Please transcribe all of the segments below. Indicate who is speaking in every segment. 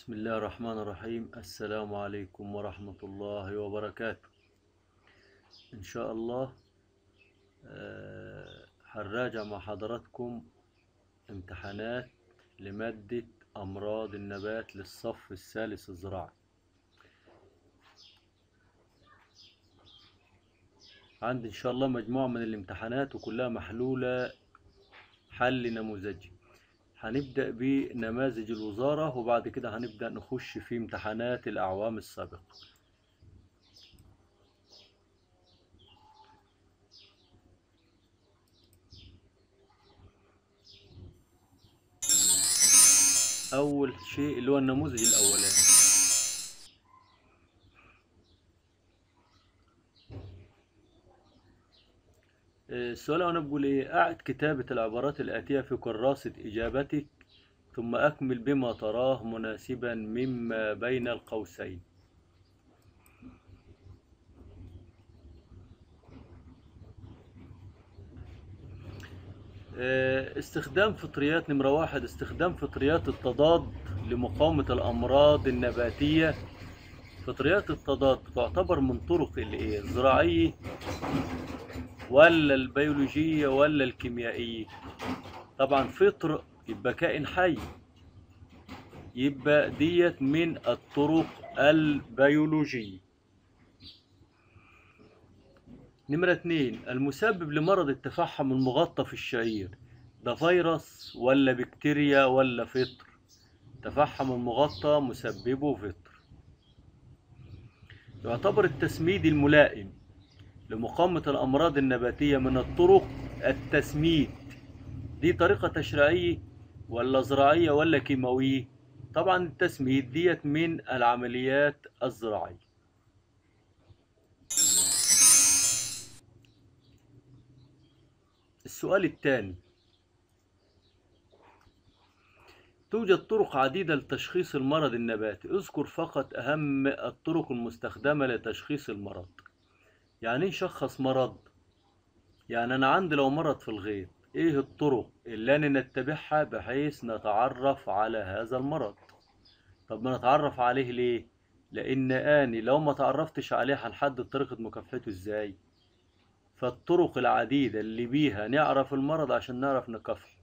Speaker 1: بسم الله الرحمن الرحيم السلام عليكم ورحمة الله وبركاته إن شاء الله آه، هنراجع مع حضراتكم امتحانات لمادة أمراض النبات للصف الثالث الزراعي عندي إن شاء الله مجموعة من الامتحانات وكلها محلولة حل نموذجي هنبدأ بنماذج الوزارة وبعد كده هنبدأ نخش في امتحانات الأعوام السابقة أول شيء اللي هو النموذج الأولاني السؤال أنا بقول إيه أعد كتابة العبارات الآتية في كراسة إجابتك ثم أكمل بما تراه مناسبا مما بين القوسين آه، استخدام فطريات نمرة واحد استخدام فطريات التضاد لمقاومة الأمراض النباتية فطريات التضاد تعتبر من طرق الإيه الزراعية ولا البيولوجية ولا الكيميائية طبعا فطر يبقى كائن حي يبقى ديت من الطرق البيولوجية نمرة اتنين المسبب لمرض التفحم المغطى في الشعير ده فيروس ولا بكتيريا ولا فطر تفحم المغطى مسببه فطر يعتبر التسميد الملائم لمقاومة الأمراض النباتية من الطرق التسميد دي طريقة تشريعية ولا زراعية ولا كيماوية طبعا التسميد ديت من العمليات الزراعية السؤال الثاني توجد طرق عديدة لتشخيص المرض النباتي اذكر فقط أهم الطرق المستخدمة لتشخيص المرض يعني ايه شخص مرض يعني انا عندي لو مرض في الغيط ايه الطرق اللي انا نتبعها بحيث نتعرف على هذا المرض طب ما نتعرف عليه ليه لان اني لو ما تعرفتش عليه هنحدد طريقة مكافحته ازاي فالطرق العديدة اللي بيها نعرف المرض عشان نعرف نكافحه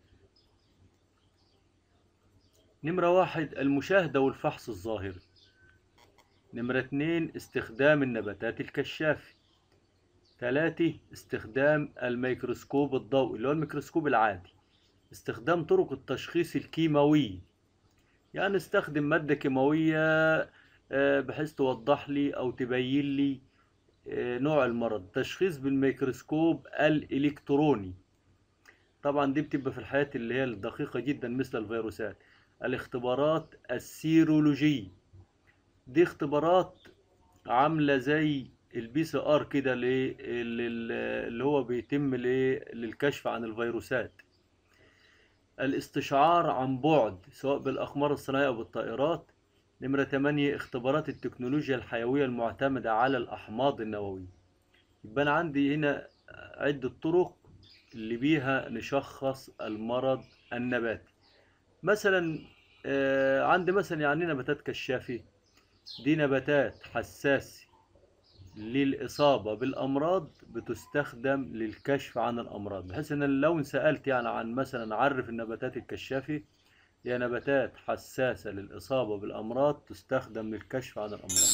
Speaker 1: نمرة واحد المشاهدة والفحص الظاهري نمرة اتنين استخدام النباتات الكشافة تلاتة استخدام الميكروسكوب الضوئي اللي هو الميكروسكوب العادي استخدام طرق التشخيص الكيماوي يعني استخدم مادة كيماوية آه، بحيث توضح لي أو تبين لي آه، نوع المرض تشخيص بالميكروسكوب الإلكتروني طبعا دي بتبقى في الحياة اللي هي الدقيقة جدا مثل الفيروسات الاختبارات السيرولوجية دي اختبارات عامله زي البي سي ار كده ليه- اللي اللي هو بيتم ليه- للكشف عن الفيروسات الاستشعار عن بعد سواء بالاقمار الصناعيه او بالطائرات نمرة 8 اختبارات التكنولوجيا الحيوية المعتمدة على الأحماض النووية يبقى أنا عندي هنا عدة طرق اللي بيها نشخص المرض النباتي مثلا آه، عندي مثلا يعني نباتات كشافة دي نباتات حساسة للإصابة بالأمراض بتستخدم للكشف عن الأمراض بحيث إن لو سألت يعني عن مثلا عرف النباتات الكشافة هي نباتات حساسة للإصابة بالأمراض تستخدم للكشف عن الأمراض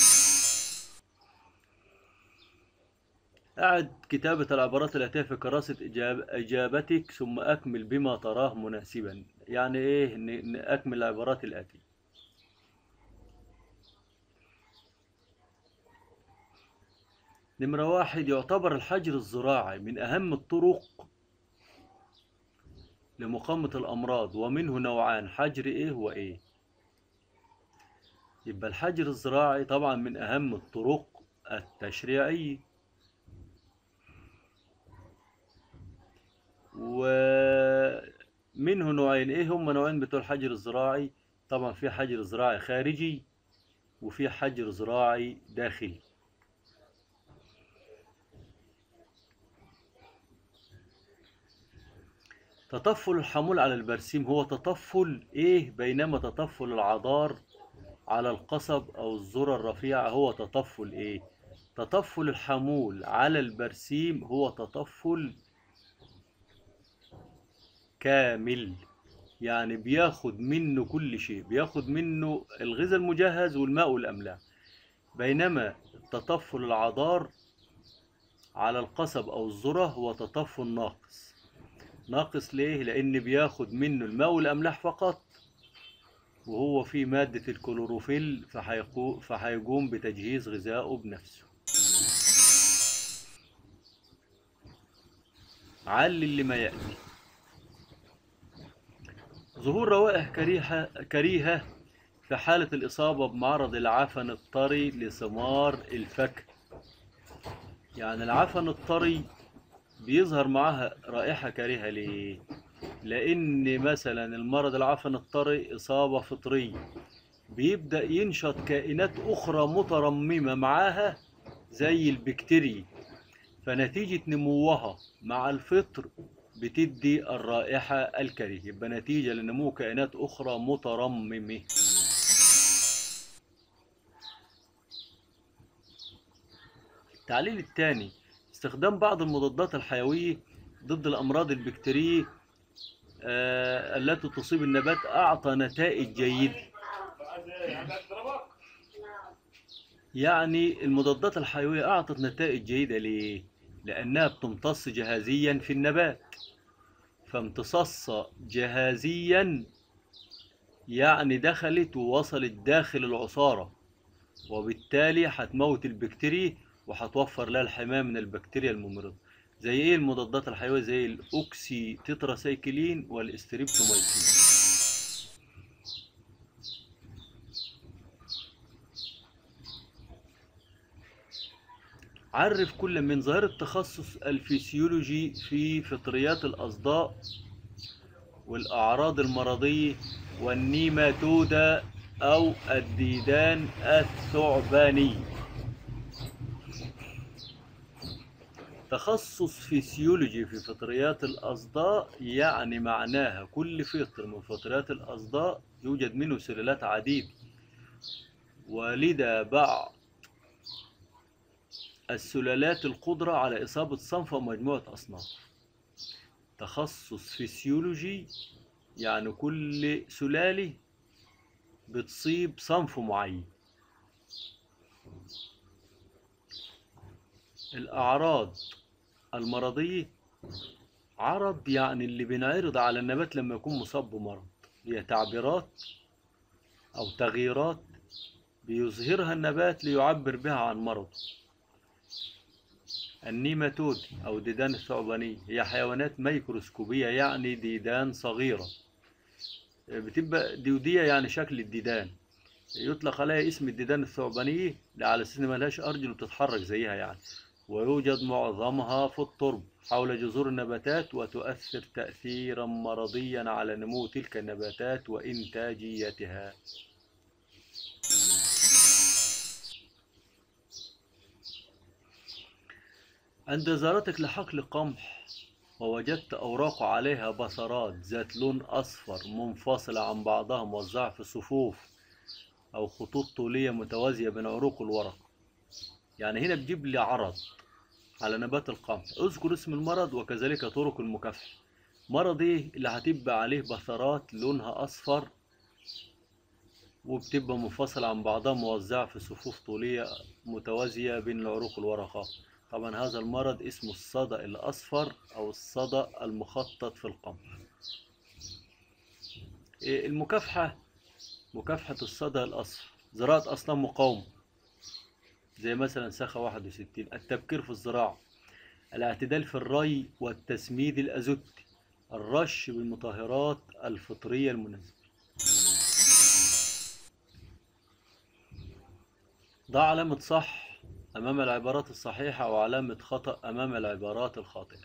Speaker 1: أعد كتابة العبارات الآتية في كراسة إجاب إجابتك ثم أكمل بما تراه مناسبا يعني إيه ن- نأكمل العبارات الآتية نمرة واحد يعتبر الحجر الزراعي من أهم الطرق لمقاومة الأمراض ومنه نوعان حجر إيه وإيه يبقى الحجر الزراعي طبعا من أهم الطرق التشريعية ومنه نوعين إيه هم نوعين بتوع الحجر الزراعي طبعا في حجر زراعي خارجي وفي حجر زراعي داخلي تطفل الحمول على البرسيم هو تطفل ايه بينما تطفل العضار على القصب او الذرة الرفيعة هو تطفل ايه تطفل الحمول على البرسيم هو تطفل كامل يعني بياخد منه كل شيء بياخد منه الغذاء المجهز والماء والأملاح بينما تطفل العضار على القصب أو الذرة هو تطفل ناقص ناقص ليه؟ لأن بياخد منه الماء والأملاح فقط وهو فيه مادة الكلوروفيل فهيقو- فهيقوم بتجهيز غذائه بنفسه علل لما يأتي ظهور روائح كريهة, كريهة في حالة الإصابة بمعرض العفن الطري لثمار الفاكهة يعني العفن الطري بيظهر معاها رائحة كريهة ليه؟ لأن مثلا المرض العفن الطري إصابة فطرية بيبدأ ينشط كائنات أخرى مترممة معاها زي البكتيريا فنتيجة نموها مع الفطر بتدي الرائحة الكريهة يبقى نتيجة لنمو كائنات أخرى مترممة التعليل الثاني استخدام بعض المضادات الحيوية ضد الأمراض البكتيرية آه، التي تصيب النبات أعطى نتائج جيدة يعني المضادات الحيوية أعطت نتائج جيدة ليه؟ لأنها بتمتص جهازيا في النبات فامتصاصها جهازيا يعني دخلت ووصلت داخل العصارة وبالتالي هتموت البكتيريا وهتوفر لها الحماية من البكتيريا الممرضة زي ايه المضادات الحيوية زي الاوكسي تتراسايكلين والاستريبتومايسين عرف كل من ظاهرة تخصص الفسيولوجي في فطريات الأصداء والأعراض المرضية والنيماتودا أو الديدان الثعباني تخصص فسيولوجي في فطريات الأصداء يعني معناها كل فطر من فطريات الأصداء يوجد منه سلالات عديدة ولذا بعض السلالات القدرة على إصابة صنف أو مجموعة أصناف تخصص فسيولوجي يعني كل سلالة بتصيب صنف معين الأعراض المرضية عرض يعني اللي بينعرض على النبات لما يكون مصاب بمرض هي تعبيرات أو تغييرات بيظهرها النبات ليعبر بها عن مرضه النيماتود أو ديدان الثعبانية هي حيوانات ميكروسكوبية يعني ديدان صغيرة بتبقى ديودية يعني شكل الديدان يطلق عليها اسم الديدان الثعبانية على أساس إن ملهاش أرجل وبتتحرك زيها يعني ويوجد معظمها في الترب حول جذور النباتات وتؤثر تأثيرا مرضيا على نمو تلك النباتات وإنتاجيتها عند زيارتك لحقل قمح ووجدت أوراق عليها بصرات ذات لون أصفر منفصلة عن بعضها موزعة في صفوف أو خطوط طولية متوازية بين عروق الورق يعني هنا بجيب لي عرض على نبات القمح اذكر اسم المرض وكذلك طرق المكافحة مرض ايه اللي هتبقى عليه بثرات لونها أصفر وبتبقى منفصلة عن بعضها موزعة في صفوف طولية متوازية بين العروق الورقة طبعا هذا المرض اسمه الصدأ الأصفر أو الصدأ المخطط في القمح إيه المكافحة مكافحة الصدأ الأصفر زراعة أصنام مقاومة زي مثلا سخا 61 التبكير في الزراعة الاعتدال في الري والتسميد الأزوتي الرش بالمطهرات الفطرية المناسبة ضع علامة صح أمام العبارات الصحيحة وعلامة خطأ أمام العبارات الخاطئة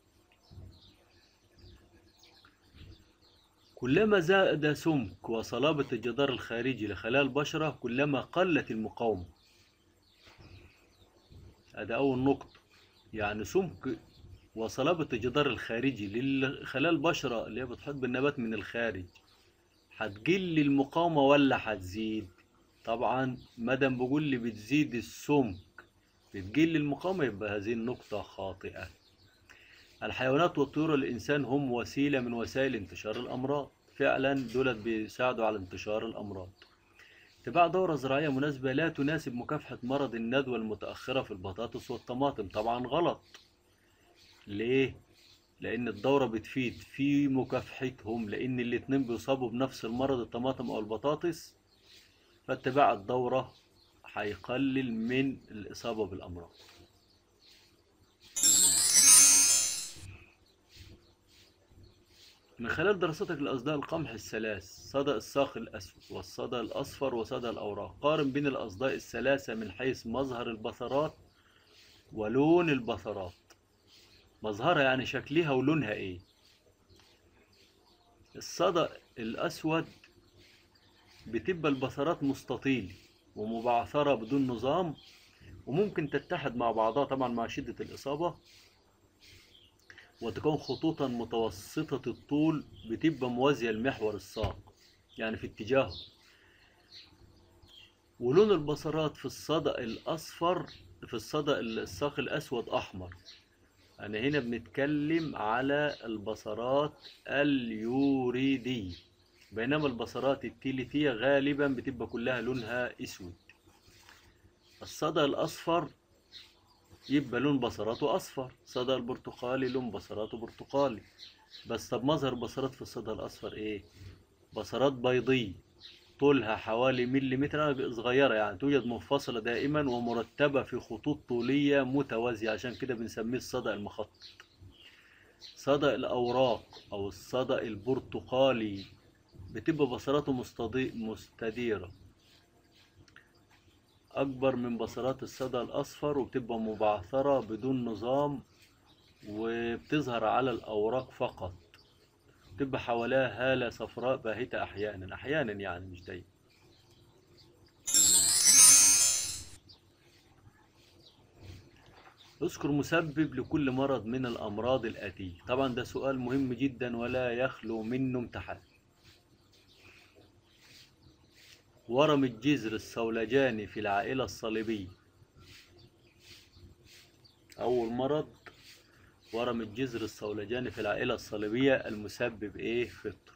Speaker 1: كلما زاد سمك وصلابة الجدار الخارجي لخلايا البشرة كلما قلت المقاومة هذا أول نقطة يعني سمك وصلابة الجدار الخارجي للخلايا البشرة اللي هي بتحيط بالنبات من الخارج هتقل المقاومة ولا هتزيد طبعا مادام بقول لي بتزيد السمك بتقل المقاومة يبقى هذه النقطة خاطئة الحيوانات والطيور والإنسان هم وسيلة من وسائل انتشار الأمراض فعلا دولت بيساعدوا على انتشار الأمراض اتباع دورة زراعية مناسبة لا تناسب مكافحة مرض الندوة المتأخرة في البطاطس والطماطم طبعا غلط ليه؟ لأن الدورة بتفيد في مكافحتهم لأن الاتنين بيصابوا بنفس المرض الطماطم أو البطاطس فاتباع الدورة هيقلل من الإصابة بالأمراض من خلال دراستك لأصداء القمح الثلاث صدى الساق الأسود والصدى الأصفر وصدى الأوراق قارن بين الأصداء الثلاثة من حيث مظهر البثرات ولون البثرات مظهرها يعني شكلها ولونها ايه الصدى الأسود بتبقى البثرات مستطيل ومبعثرة بدون نظام وممكن تتحد مع بعضها طبعا مع شدة الإصابة وتكون خطوطا متوسطة الطول بتبقى موازية لمحور الساق يعني في اتجاهه ولون البصرات في الصدى الأصفر في الصدى الساق الأسود أحمر أنا هنا بنتكلم على البصرات اليوريدية بينما البصرات التيليتية غالبا بتبقى كلها لونها أسود الصدى الأصفر يبقى لون بصراته أصفر صدى البرتقالي لون بصراته برتقالي بس طب مظهر بصرات في الصدى الأصفر إيه؟ بصرات بيضية طولها حوالي مليمتر صغيرة يعني توجد منفصلة دائما ومرتبة في خطوط طولية متوازية عشان كده بنسميه الصدى المخطط صدى الأوراق أو الصدى البرتقالي بتبقى بصراته مستضي- مستديرة أكبر من بصرات الصدى الأصفر وبتبقى مبعثرة بدون نظام وبتظهر على الأوراق فقط بتبقى حواليها هالة صفراء باهتة أحيانا أحيانا يعني مش دايما اذكر مسبب لكل مرض من الأمراض الآتية طبعا ده سؤال مهم جدا ولا يخلو منه امتحان ورم الجذر الصولجاني في العائلة الصليبية أول مرض ورم الجذر الصولجاني في العائلة الصليبية المسبب إيه فطر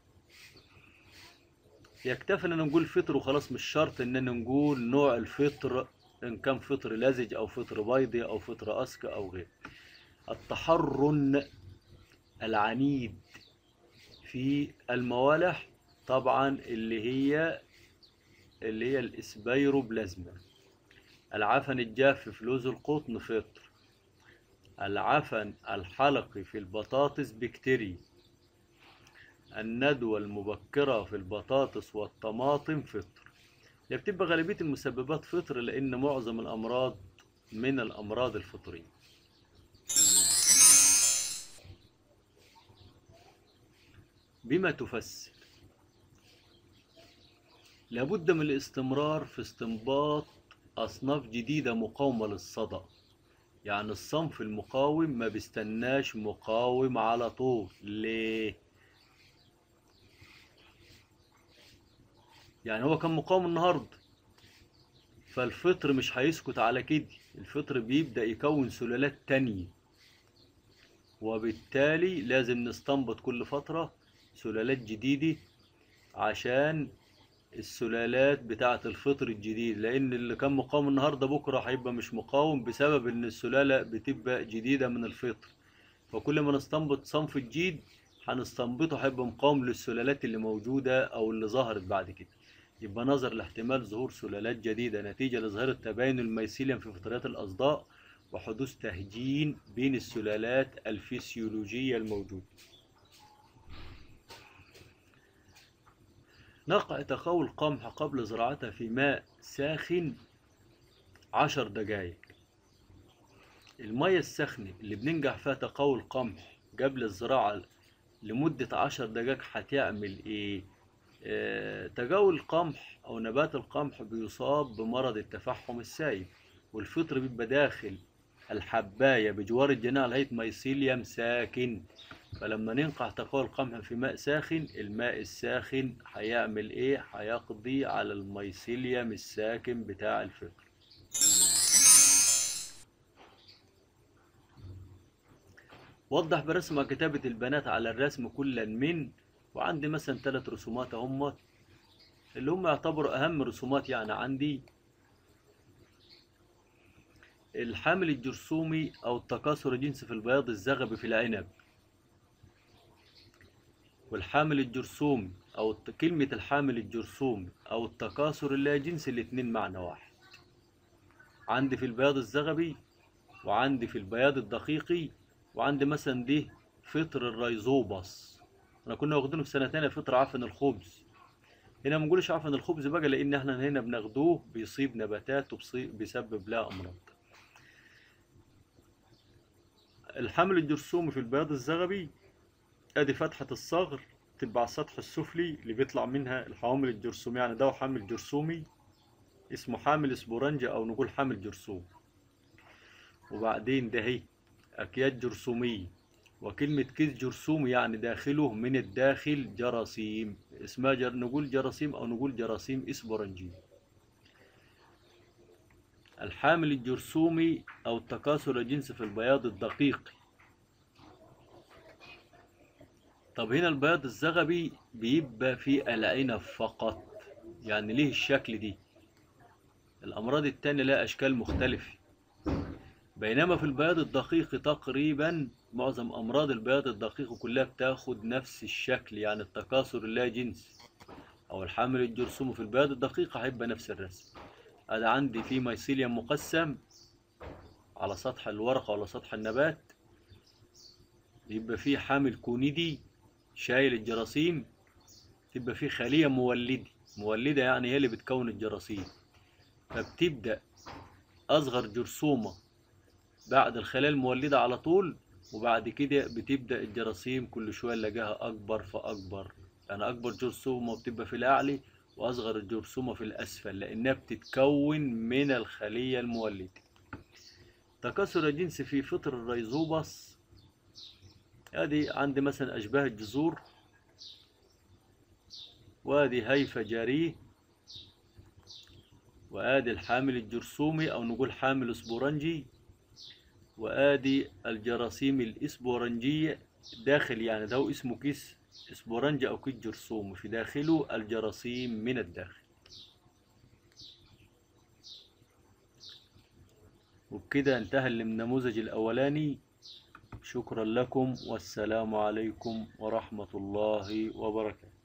Speaker 1: يكتفي إننا نقول فطر وخلاص مش شرط إننا نقول نوع الفطر إن كان فطر لزج أو فطر بيضي أو فطر أسك أو غيره التحرن العنيد في الموالح طبعا اللي هي اللي هي الاسبيروبلازما العفن الجاف في لوز القطن فطر العفن الحلقي في البطاطس بكتيريا الندوة المبكرة في البطاطس والطماطم فطر هي بتبقى غالبية المسببات فطر لأن معظم الأمراض من الأمراض الفطرية بما تفسر لابد من الاستمرار في استنباط أصناف جديدة مقاومة للصدى يعني الصنف المقاوم ما بيستناش مقاوم على طول ليه؟ يعني هو كان مقاوم النهاردة فالفطر مش هيسكت على كده الفطر بيبدأ يكون سلالات تانية وبالتالي لازم نستنبط كل فترة سلالات جديدة عشان السلالات بتاعة الفطر الجديد لأن اللي كان مقاوم النهاردة بكرة هيبقى مش مقاوم بسبب إن السلالة بتبقى جديدة من الفطر فكل ما نستنبط صنف جديد هنستنبطه هيبقى مقاوم للسلالات اللي موجودة أو اللي ظهرت بعد كده يبقى نظر لاحتمال ظهور سلالات جديدة نتيجة لظاهرة تباين الميسيليوم في فطريات الأصداء وحدوث تهجين بين السلالات الفسيولوجية الموجودة نقع تقوي القمح قبل زراعتها في ماء ساخن عشر دقايق المية السخنة اللي بننجح فيها تقوي القمح قبل الزراعة لمدة عشر دقايق هتعمل ايه؟ آه، تجاوز القمح او نبات القمح بيصاب بمرض التفحم السائل والفطر بيبقى داخل الحباية بجوار الجناح لقيت ميسيليوم ساكن فلما ننقع تقوى القمح في ماء ساخن الماء الساخن هيعمل ايه هيقضي على الميسيليوم الساكن بتاع الفطر وضح برسمة كتابة البنات على الرسم كلا من وعندي مثلا ثلاث رسومات هم اللي هم يعتبروا أهم رسومات يعني عندي الحامل الجرثومي أو التكاثر الجنسي في البياض الزغبي في العنب والحامل الجرثومي أو الت- كلمة الحامل الجرثومي أو التكاثر اللاجنسي الاتنين معنى واحد عندي في البياض الزغبي وعندي في البياض الدقيقي وعندي مثلا دي فطر الريزوبس احنا كنا واخدينه في سنة تانية فطر عفن الخبز هنا ما بنقولش عفن الخبز بقى لان احنا هنا بناخدوه بيصيب نباتات وبيسبب لها امراض الحمل الجرثومي في البياض الزغبي ادي فتحة الصغر تبقى على السطح السفلي اللي بيطلع منها الحوامل الجرثومية يعني ده حامل جرثومي اسمه حامل اسبورنجا او نقول حامل جرثوم وبعدين ده هي اكياد جرثومية وكلمة كيس جرثومي يعني داخله من الداخل جراثيم اسمها جر... نقول جراثيم او نقول جراثيم اسبورنجية الحامل الجرثومي او التكاثر الجنسي في البياض الدقيقي طب هنا البياض الزغبي بيبقى في العنب فقط يعني ليه الشكل دي الامراض التانية لها اشكال مختلفة بينما في البياض الدقيق تقريبا معظم امراض البياض الدقيق كلها بتاخد نفس الشكل يعني التكاثر اللا جنسي او الحامل الجرثومي في البياض الدقيق هيبقى نفس الرسم انا عندي في ميسيليوم مقسم على سطح الورقة ولا سطح النبات يبقى في حامل كونيدي شايل الجراثيم تبقى في خلية مولدة مولدة يعني هي اللي بتكون الجراثيم فبتبدأ أصغر جرثومة بعد الخلايا المولدة على طول وبعد كده بتبدأ الجراثيم كل شوية نلاقيها أكبر فأكبر يعني أكبر جرثومة بتبقى في الأعلى وأصغر الجرثومة في الأسفل لأنها بتتكون من الخلية المولدة تكاثر الجنس في فطر الريزوبس ادي عندي مثلا اشباه الجذور وادي هيفا جاريه وادي الحامل الجرثومي او نقول حامل اسبورنجي وادي الجراثيم الاسبورنجية داخل يعني ده اسمه كيس اسبورنجي او كيس جرثومي في داخله الجراثيم من الداخل وبكده انتهى النموذج الاولاني شكرا لكم والسلام عليكم ورحمة الله وبركاته